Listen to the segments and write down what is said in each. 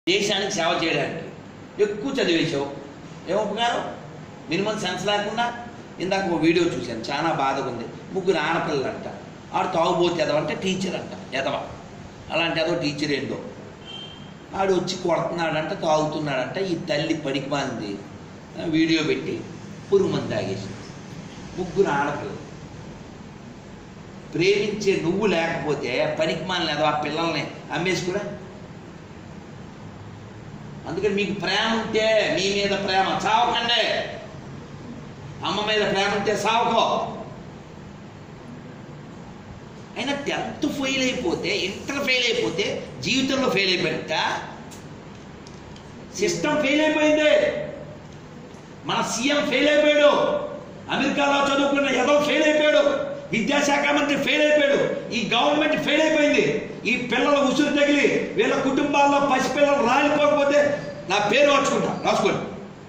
దేశానికి సేవ చేయడానికి ఎక్కువ చదివేశావు ఏం ఉపకారం మినిమం సెన్స్ లేకుండా ఇందాక ఓ వీడియో చూశాను చాలా బాధగా ఉంది ముగ్గురు ఆడపిల్లలు అంట ఆడు తాగుబోతే ఎదవంటే టీచర్ అంట ఎదవ అలాంటి ఏదో టీచర్ ఏంటో ఆడు వచ్చి కొడుతున్నాడంట తాగుతున్నాడంట ఈ తల్లి పనికి మాంది వీడియో పెట్టి పురుగు మంది తాగేసింది ముగ్గురు ఆడపిల్లలు ప్రేమించే నువ్వు లేకపోతే పనికి మాలిన ఆ పిల్లల్ని అమ్మేసుకురా అందుకని మీకు ప్రేమ ఉంటే మీ మీద ప్రేమ చావకండి అమ్మ మీద ప్రేమ ఉంటే సావకో అయినా టెన్త్ ఫెయిల్ అయిపోతే ఇంటర్ ఫెయిల్ అయిపోతే జీవితంలో ఫెయిల్ అయిపోయినట్ట సిస్టమ్ ఫెయిల్ అయిపోయింది మన సీఎం ఫెయిల్ అయిపోయాడు అమెరికాలో చదువుకున్న ఏదో ఫెయిల్ అయిపోయాడు విద్యాశాఖ మంత్రి ఫెయిల్ అయిపోయాడు ఈ గవర్నమెంట్ ఫెయిల్ అయిపోయింది ఈ పిల్లల ఉసురు తగిలి వీళ్ళ కుటుంబాల్లో పసిపిల్లలు రాలిపోకపోతే నా పేరు మార్చుకుంటా రాసుకోండి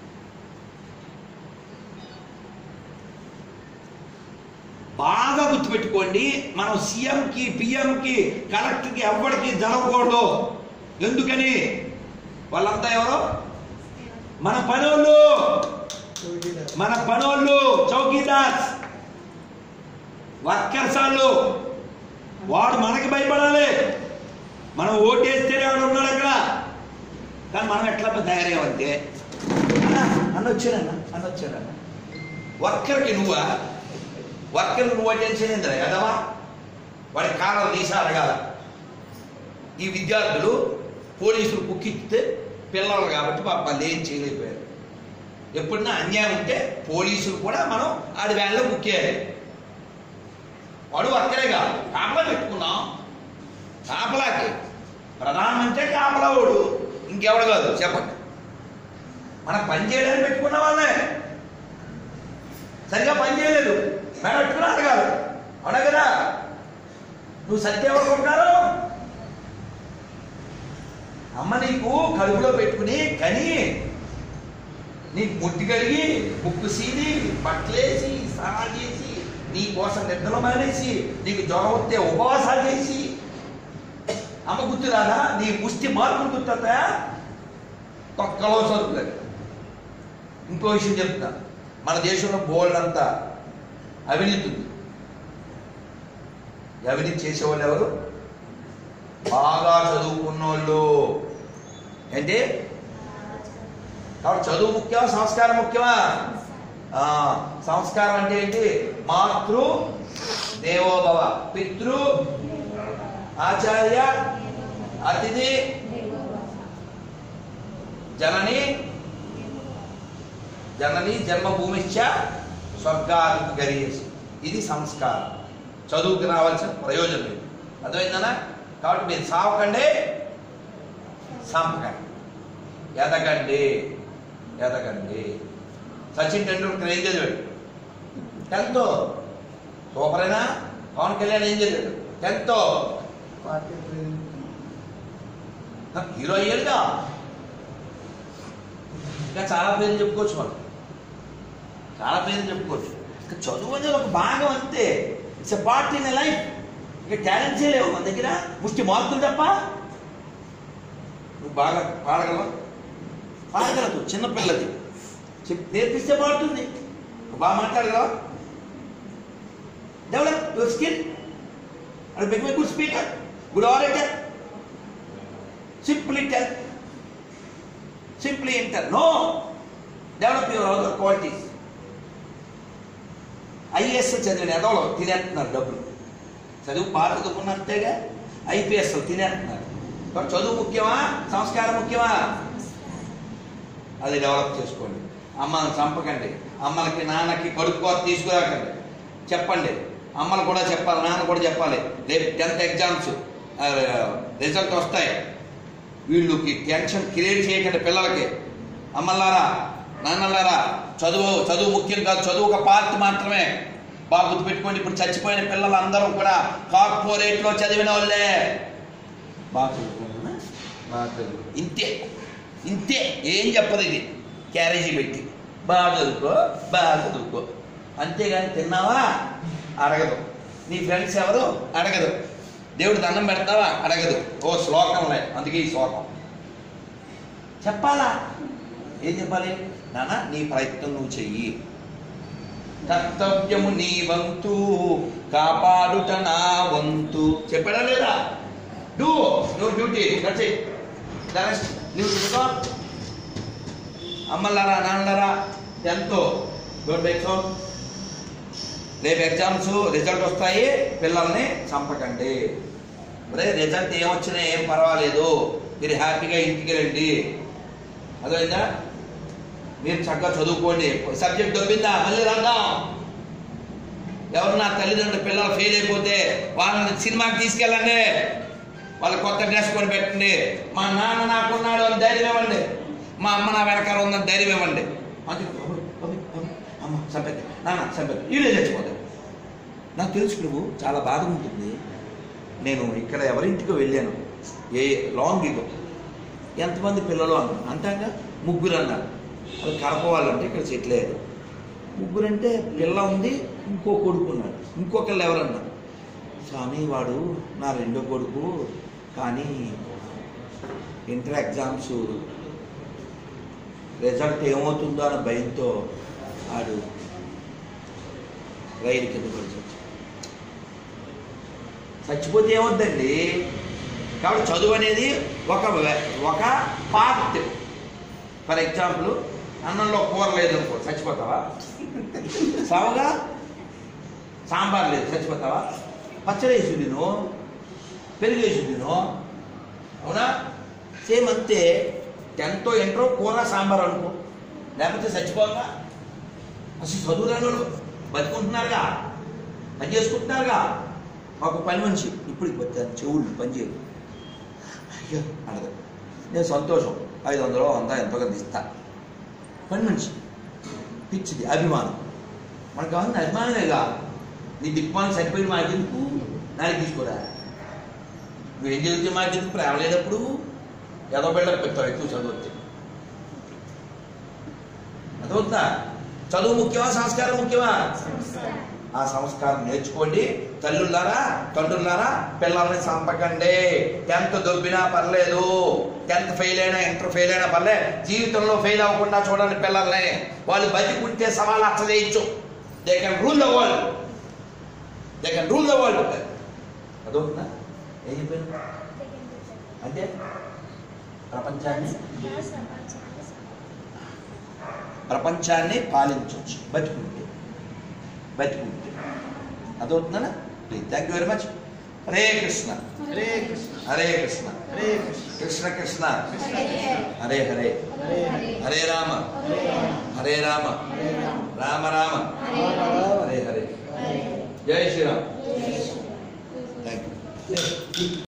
బాగా గుర్తుపెట్టుకోండి మనం సీఎంకి పిఎంకి కలెక్టర్కి ఎవరికి జరగకూడదు ఎందుకని వాళ్ళంతా ఎవరు మన పనోళ్ళు మన పనోళ్ళు చౌకీదార్స్ వర్కర్స్ వాళ్ళు వాడు మనకి భయపడాలి మనం ఓటేస్తేనే వాడు ఉన్నాడు అక్కడ కానీ మనం ఎట్లా తయారయ్యామంటే అన్న అన్న వచ్చారన్న అన్న వచ్చారన్న వర్కర్కి నువ్వా వర్కర్కి నువ్వు అటెన్షన్ ఏందిరా ఎదవా వాడి కాలం నీసా అడగాల ఈ విద్యార్థులు పోలీసులు కుక్కిస్తే పిల్లలు కాబట్టి పాప వాళ్ళు ఏం చేయలేకపోయారు ఎప్పుడన్నా అన్యాయం ఉంటే పోలీసులు కూడా మనం ఆడి వ్యాన్లో కుక్కేయాలి వాడు వర్కరేగా కాపలా పెట్టుకున్నాం కాపలాకి ప్రధానమంత్రి కాపలా వాడు ఇంకెవడు కాదు చెప్పండి మనం పని చేయడానికి పెట్టుకున్న వాళ్ళే సరిగా పని చేయలేదు మేడం పెట్టుకున్నా అడగాలి అవునా కదా నువ్వు సత్యం అనుకుంటున్నారు అమ్మ నీకు కడుపులో పెట్టుకుని కని నీకు ముట్టి కడిగి ముక్కు సీది బట్టలేసి స్నానాలు చేసి నీ కోసం నిద్రలు మానేసి నీకు జ్వరం వస్తే ఉపవాసాలు చేసి అమ్మ గుర్తురాదా నీ ముష్టి మార్పులు గుర్తుందా తొక్కలో చదువుతుంది ఇంకో విషయం చెప్తా మన దేశంలో బోల్డ్ అంతా అవినీతి ఉంది ఈ అవినీతి చేసేవాళ్ళు ఎవరు బాగా చదువుకున్నోళ్ళు ఏంటి కాబట్టి చదువు ముఖ్యమా సంస్కారం ముఖ్యమా ఆ, సంస్కారం అంటే ఏంటి మాతృ దేవోభవ పితృ ఆచార్య అతిథి జనని జనని జన్మభూమిశ్చ స్వర్గాలకు గరియేసి ఇది సంస్కారం చదువుకు రావాల్సిన ప్రయోజనం ఇది అర్థమైందనా కాబట్టి మీరు సావకండి సంపకండి ఎదగండి ఎదగండి సచిన్ టెండూల్కర్ ఏం చదివాడు టెన్త్ సూపరేనా పవన్ కళ్యాణ్ ఏం చదివాడు టెన్త్ హీరో అయ్యాడుగా ఇంకా చాలా పేర్లు చెప్పుకోవచ్చు మనం చాలా పేర్లు చెప్పుకోవచ్చు ఇంకా చదువు అనేది ఒక భాగం అంతే it's a part in life ఇంకా టాలెంట్సే లేవు మన దగ్గర ముష్టి మార్కులు తప్ప నువ్వు బాగా పాడగలవా పాడగలదు చిన్నపిల్లది చెప్ నేర్పిస్తే పాడుతుంది నువ్వు బాగా మాట్లాడగలవా develop your skill and become a good speaker good orator simply tell simply inter no develop your other qualities IAS చదివిన ఎదవలో తినేస్తున్నారు డబ్బులు చదువు బాగా చదువుకున్నట్టేగా ఐపీఎస్ తినేస్తున్నారు మరి చదువు ముఖ్యమా సంస్కారం ముఖ్యమా అది డెవలప్ చేసుకోండి అమ్మని చంపకండి అమ్మలకి నాన్నకి కడుపు కోత తీసుకురాకండి చెప్పండి అమ్మలు కూడా చెప్పాలి నాన్న కూడా చెప్పాలి రేపు టెన్త్ ఎగ్జామ్స్ రిజల్ట్ వస్తాయి వీళ్ళకి టెన్షన్ క్రియేట్ చేయకండి పిల్లలకి అమ్మలారా నాన్నలారా చదువు చదువు ముఖ్యం కాదు చదువు ఒక పార్ట్ మాత్రమే బాగా గుర్తుపెట్టుకోండి ఇప్పుడు చచ్చిపోయిన పిల్లలు అందరూ కూడా కార్పొరేట్లో చదివిన వాళ్ళే బాగా చదువుకున్నా బాగా చదువు ఇంతే ఇంతే ఏం చెప్పదు ఇది క్యారేజీ పెట్టి బాగా చదువుకో బాగా చదువుకో అంతేగాని తిన్నావా అడగదు నీ ఫ్రెండ్స్ ఎవరు అడగదు దేవుడు దండం పెడతావా అడగదు ఓ శ్లోకంలే అందుకే ఈ శ్లోకం చెప్పాలా ఏం చెప్పాలి నాన్న నీ ప్రయత్నం నువ్వు చెయ్యి కర్తవ్యము నీ వంతు కాపాడుట నా వంతు చెప్పాడా లేదా డూ నువ్వు డ్యూటీ నువ్వు చూసుకో అమ్మలారా నాన్నలారా టెన్త్ డోంట్ మేక్ సౌండ్ రేపు ఎగ్జామ్స్ రిజల్ట్ వస్తాయి పిల్లల్ని చంపకండి అదే రిజల్ట్ ఏమొచ్చినా ఏం పర్వాలేదు మీరు హ్యాపీగా ఇంటికి రండి అర్థమైందా మీరు చక్కగా చదువుకోండి సబ్జెక్ట్ దొబ్బిందా మళ్ళీ రాద్దాం ఎవరు నా తల్లిదండ్రులు పిల్లలు ఫెయిల్ అయిపోతే వాళ్ళని సినిమాకి తీసుకెళ్ళండి వాళ్ళ కొత్త డ్రెస్ కొని పెట్టండి మా నాన్న నాకున్నాడు అని ధైర్యం ఇవ్వండి మా అమ్మ నా వెనకాల ఉందని ధైర్యం ఇవ్వండి అంతే, బాబోయ్, బాబోయ్, బాబోయ్, అమ్మ చంపేద్ది నాన్న చంపేద్ది వీళ్ళే చచ్చిపోతారు నాకు తెలుసు ప్రభు చాలా బాధ ఉంటుంది నేను ఇక్కడ ఎవరింటికి వెళ్ళాను ఏ లాంగ్ ఇగో ఎంతమంది పిల్లలు అన్నారు అంటాగా ముగ్గురు అన్నారు అది కడప వాళ్ళంటే ఇక్కడ సెటిల్ అయ్యారు ముగ్గురు అంటే పిల్ల ఉంది ఇంకో కొడుకు ఉన్నాడు ఇంకొకళ్ళు ఎవరన్నారు స్వామి వాడు నా రెండో కొడుకు కానీ ఇంటర్ ఎగ్జామ్స్ రిజల్ట్ ఏమవుతుందో అన్న భయంతో ఆడు రైలు కింద పడి చచ్చాడు. చచ్చిపోతే ఏమవుద్దండి కాబట్టి చదువు అనేది ఒక వె- ఒక పార్ట్ ఫర్ ఎగ్జాంపుల్ అన్నంలో కూర లేదు అనుకో చచ్చిపోతావా సావుగా సాంబార్ లేదు చచ్చిపోతావా పచ్చడి వేసి తిను పెరుగు వేసి తిను అవునా సేమ్ అంతే టెన్త్ ఎంట్రో కూర సాంబార్ అనుకో లేకపోతే చచ్చిపోగా అసలు చదువు రాని వాళ్ళు బతుకుంటున్నారుగా పని చేసుకుంటున్నారుగా మాకు పని మనిషి ఇప్పుడు వచ్చాను చెవుళ్ళు పని చేయదు అయ్యో అనదు నేను సంతోషం ఐదు వందలు వంద ఎంతో కొంత ఇస్తా పని మనిషి పిచ్చిది అభిమానం మనకు కావాల్సిన అభిమానమేగా నీ దిక్మానం సరిపోయి మాకెందుకు నాకు తీసుకోరా నువ్వేం చదివితే మాకెందుకు ప్రేమ లేనప్పుడు ఏదో బిల్డప్ పెడతావు ఎక్కువ చదవచ్చు అదవుతుందా చదువు ముఖ్యమా సంస్కారం ముఖ్యమా ఆ సంస్కారం నేర్చుకోండి తల్లులారా తండ్రులారా పిల్లల్ని చంపకండి టెన్త్ దొబ్బినా పర్లేదు టెన్త్ ఫెయిల్ అయినా ఇంటర్ ఫెయిల్ అయినా పర్లేదు జీవితంలో ఫెయిల్ అవ్వకుండా చూడండి పిల్లల్ని వాళ్ళు బతికుంటే సవాలు అచ్చ చేయొచ్చు they can rule the world they can rule the world అదవుతుందా ఏం చెప్పాను అంటే ప్రపంచాన్ని ప్రపంచాన్ని పాలించవచ్చు బతుకుంటే బతుకుంటే అదవుతుందా please thank you very much Hare Krishna Hare Krishna Hare Krishna Hare Krishna Krishna Krishna Hare Hare Hare Hare Hare Rama Hare Rama Hare Rama Hare Rama Rama Rama Hare Rama Hare Hare Hare జై శ్రీరామ్ హరే థ్యాంక్ యూ